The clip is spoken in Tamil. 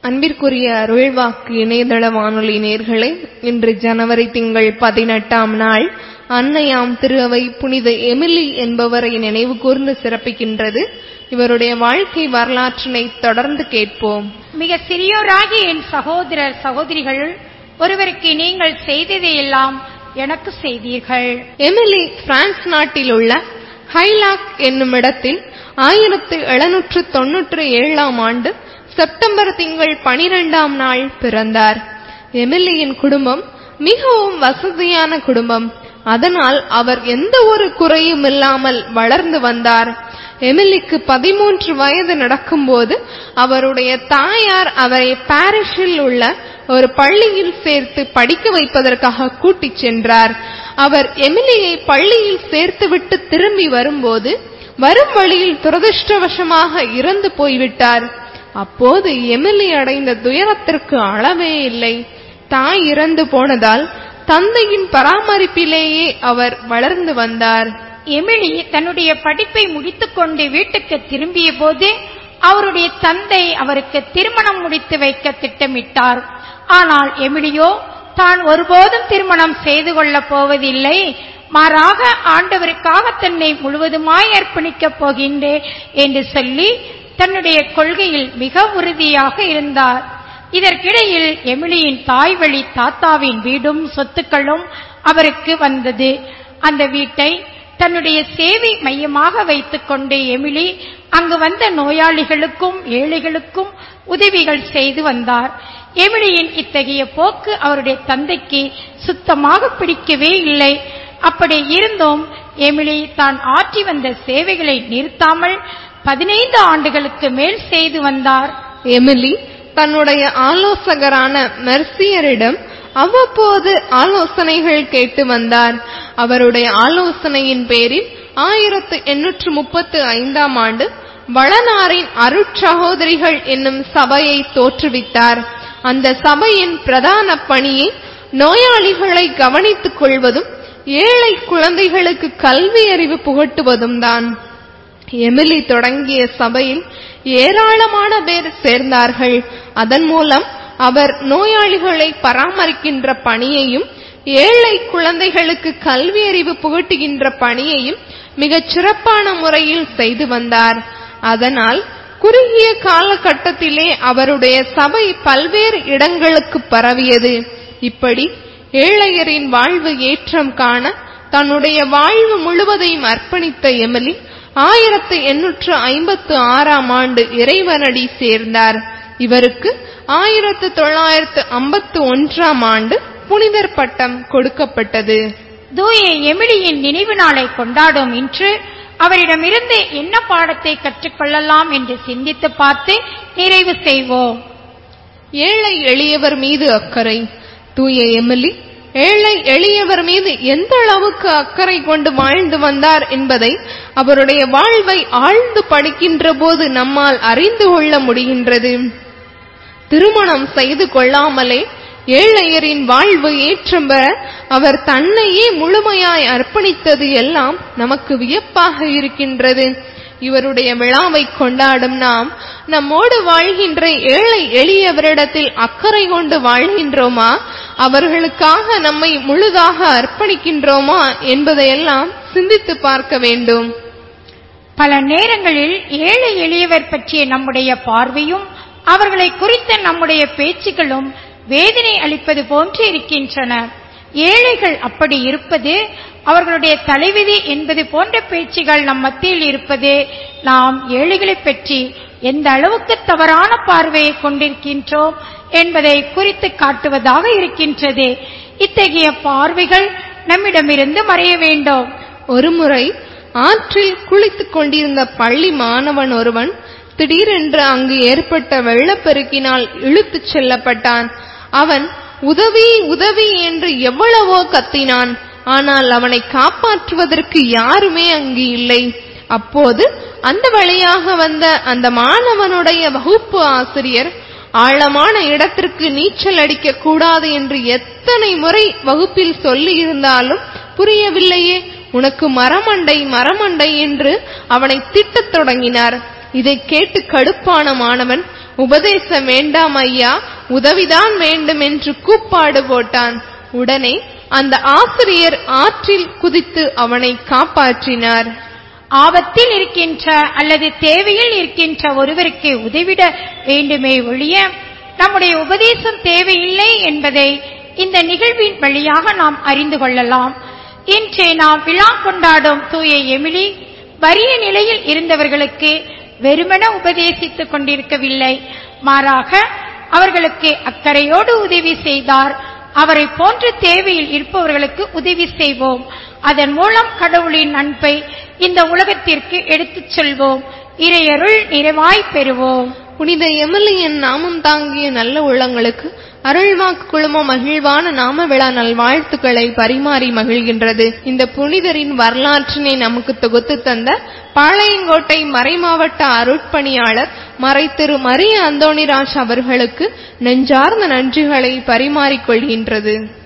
அன்பிற்குரிய அருள்வாக்கு இணையதள வானொலி நேர்களே இன்று ஜனவரி திங்கள் பதினெட்டாம் நாள் அன்னையாம் திருஅவை புனித எமிலி என்பவரை நினைவு கூர்ந்து சிறப்பிக்கின்றது இவருடைய வாழ்க்கை வரலாற்றினை தொடர்ந்து கேட்போம் மிக சிறியோராகிய என் சகோதரர் சகோதரிகள் ஒருவருக்கு நீங்கள் செய்ததையெல்லாம் எனக்கு செய்தீர்கள் எமிலி பிரான்ஸ் நாட்டில் உள்ள ஹைலாக் என்னும் இடத்தில் ஆயிரத்து எழுநூற்று தொன்னூற்று ஏழாம் ஆண்டு செப்டம்பர் திங்கள் பனிரெண்டாம் நாள் பிறந்தார் எமிலியின் குடும்பம் மிகவும் வசதியான குடும்பம் அதனால் அவர் எந்த ஒரு குறையும் இல்லாமல் வளர்ந்து வந்தார் எமிலிக்கு பதிமூன்று வயது நடக்கும்போது அவருடைய தாயார் அவரை பாரிஸில் உள்ள ஒரு பள்ளியில் சேர்த்து படிக்க வைப்பதற்காக கூட்டிச் சென்றார் அவர் எமிலியை பள்ளியில் சேர்த்துவிட்டு திரும்பி வரும்போது வரும் வழியில் துரதிருஷ்டவசமாக இறந்து போய்விட்டார் அப்போது எமிலி அடைந்த துயரத்திற்கு அளவே இல்லை தாய் இறந்து போனதால் தந்தையின் பராமரிப்பிலேயே அவர் வளர்ந்து வந்தார் எமிலி தன்னுடைய படிப்பை முடித்துக்கொண்டு வீட்டுக்கு திரும்பிய போது அவருடைய தந்தை அவருக்கு திருமணம் முடித்து வைக்க திட்டமிட்டார் ஆனால் எமிலியோ தான் ஒருபோதும் திருமணம் செய்து கொள்ளப் போவதில்லை மாறாக ஆண்டவருக்காக தன்னை முழுவதுமாய் அர்ப்பணிக்கப் போகின்றேன் என்று சொல்லி தன்னுடைய கொள்கையில் மிக உறுதியாக இருந்தார் இதற்கிடையில் எமிலியின் தாய் வழி தாத்தாவின் வீடும் சொத்துக்களும் அவருக்கு வந்தது அந்த வீட்டை தன்னுடைய சேவை மையமாக வைத்துக்கொண்டு எமிலி அங்கு வந்த நோயாளிகளுக்கும் ஏழைகளுக்கும் உதவிகள் செய்து வந்தார் எமிலியின் இத்தகைய போக்கு அவருடைய தந்தைக்கு சுத்தமாக பிடிக்கவே இல்லை அப்படி இருந்தும் எமிலி தான் ஆற்றி வந்த சேவைகளை நிறுத்தாமல் பதினைந்து ஆண்டுகளுக்கு மேல் செய்து வந்தார் எமிலி தன்னுடைய ஆலோசகரான மெர்சியரிடம் அவ்வப்போது ஆலோசனைகள் கேட்டு வந்தார் அவருடைய ஆலோசனையின் பேரில் ஆயிரத்து எண்ணூற்று முப்பத்து ஐந்தாம் ஆண்டு வளனாரின் அருட்சகோதரிகள் என்னும் சபையை தோற்றுவித்தார் அந்த சபையின் பிரதான பணியை நோயாளிகளை கவனித்துக் கொள்வதும் ஏழை குழந்தைகளுக்கு கல்வி அறிவு புகட்டுவதும் தான் எமிலி தொடங்கிய சபையில் ஏராளமான பேர் சேர்ந்தார்கள் அதன் மூலம் அவர் நோயாளிகளை பராமரிக்கின்ற பணியையும் ஏழை குழந்தைகளுக்கு கல்வி அறிவு புகட்டுகின்ற பணியையும் மிகச் சிறப்பான முறையில் செய்து வந்தார் அதனால் குறுகிய காலகட்டத்திலே அவருடைய சபை பல்வேறு இடங்களுக்கு பரவியது இப்படி ஏழையரின் வாழ்வு ஏற்றம் காண தன்னுடைய வாழ்வு முழுவதையும் அர்ப்பணித்த எமிலி ஆயிரத்து எண்ணூற்று ஐம்பத்து ஆறாம் ஆண்டு இறைவனடி சேர்ந்தார் இவருக்கு ஆயிரத்து தொள்ளாயிரத்து ஐம்பத்து ஒன்றாம் ஆண்டு புனிதர் பட்டம் கொடுக்கப்பட்டது தூய எமிலியின் நினைவு நாளை கொண்டாடும் இன்று அவரிடமிருந்து என்ன பாடத்தை கற்றுக்கொள்ளலாம் என்று சிந்தித்து பார்த்து நிறைவு செய்வோம் ஏழை எளியவர் மீது அக்கறை தூய எமிலி ஏழை எளியவர் மீது எந்த அளவுக்கு அக்கறை கொண்டு வாழ்ந்து வந்தார் என்பதை அவருடைய வாழ்வை ஆழ்ந்து படிக்கின்ற போது நம்மால் அறிந்து கொள்ள முடிகின்றது திருமணம் செய்து கொள்ளாமலே ஏழையரின் வாழ்வு ஏற்றம் பெற அவர் தன்னையே முழுமையாய் அர்ப்பணித்தது எல்லாம் நமக்கு வியப்பாக இருக்கின்றது இவருடைய விழாவை கொண்டாடும் நாம் நம்மோடு வாழ்கின்ற ஏழை எளியவரிடத்தில் அக்கறை கொண்டு வாழ்கின்றோமா அவர்களுக்காக நம்மை முழுதாக அர்ப்பணிக்கின்றோமா என்பதையெல்லாம் சிந்தித்து பார்க்க வேண்டும் பல நேரங்களில் ஏழை எளியவர் பற்றிய நம்முடைய பார்வையும் அவர்களை குறித்த நம்முடைய பேச்சுகளும் வேதனை அளிப்பது போன்று இருக்கின்றன ஏழைகள் அப்படி இருப்பது அவர்களுடைய தலைவிதி என்பது போன்ற பேச்சுகள் நம் மத்தியில் இருப்பது நாம் ஏழைகளை பற்றி எந்த அளவுக்கு தவறான பார்வையை கொண்டிருக்கின்றோம் என்பதை குறித்து காட்டுவதாக இருக்கின்றது இத்தகைய பார்வைகள் நம்மிடமிருந்து மறைய வேண்டும் ஒருமுறை ஆற்றில் குளித்துக் கொண்டிருந்த பள்ளி மாணவன் ஒருவன் திடீரென்று அங்கு ஏற்பட்ட வெள்ளப்பெருக்கினால் இழுத்துச் செல்லப்பட்டான் அவன் உதவி உதவி என்று எவ்வளவோ கத்தினான் ஆனால் அவனை காப்பாற்றுவதற்கு யாருமே அங்கு இல்லை அப்போது அந்த வழியாக வந்த அந்த மாணவனுடைய வகுப்பு ஆசிரியர் ஆழமான இடத்திற்கு நீச்சல் அடிக்க கூடாது என்று எத்தனை முறை வகுப்பில் சொல்லி இருந்தாலும் புரியவில்லையே உனக்கு மரமண்டை மரமண்டை என்று அவனை திட்டத் தொடங்கினார் இதை கேட்டு கடுப்பான மாணவன் உபதேசம் வேண்டாம் ஐயா உதவிதான் வேண்டும் என்று கூப்பாடு போட்டான் உடனே அந்த ஆசிரியர் ஆற்றில் குதித்து அவனை காப்பாற்றினார் ஆபத்தில் இருக்கின்ற அல்லது தேவையில் இருக்கின்ற ஒருவருக்கு உதவிட வேண்டுமே ஒழிய நம்முடைய உபதேசம் தேவையில்லை என்பதை இந்த நிகழ்வின் வழியாக நாம் அறிந்து கொள்ளலாம் இன்று நாம் விழா கொண்டாடும் தூய எமிலி வறிய நிலையில் இருந்தவர்களுக்கு வெறுமன உபதேசித்துக் கொண்டிருக்கவில்லை மாறாக அவர்களுக்கு அக்கறையோடு உதவி செய்தார் அவரை போன்ற தேவையில் இருப்பவர்களுக்கு உதவி செய்வோம் அதன் மூலம் கடவுளின் அன்பை இந்த உலகத்திற்கு எடுத்துச் செல்வோம் இறையருள் நிறைவாய் பெறுவோம் புனித எமிலியன் நாமம் தாங்கிய நல்ல உள்ளங்களுக்கு அருள்வாக்கு குழுமம் மகிழ்வான நாம விழா நல்வாழ்த்துக்களை பரிமாறி மகிழ்கின்றது இந்த புனிதரின் வரலாற்றினை நமக்கு தொகுத்து தந்த பாளையங்கோட்டை மறைமாவட்ட அருட்பணியாளர் மறை திரு மரிய அந்தோணிராஜ் அவர்களுக்கு நெஞ்சார்ந்த நன்றிகளை பரிமாறிக் கொள்கின்றது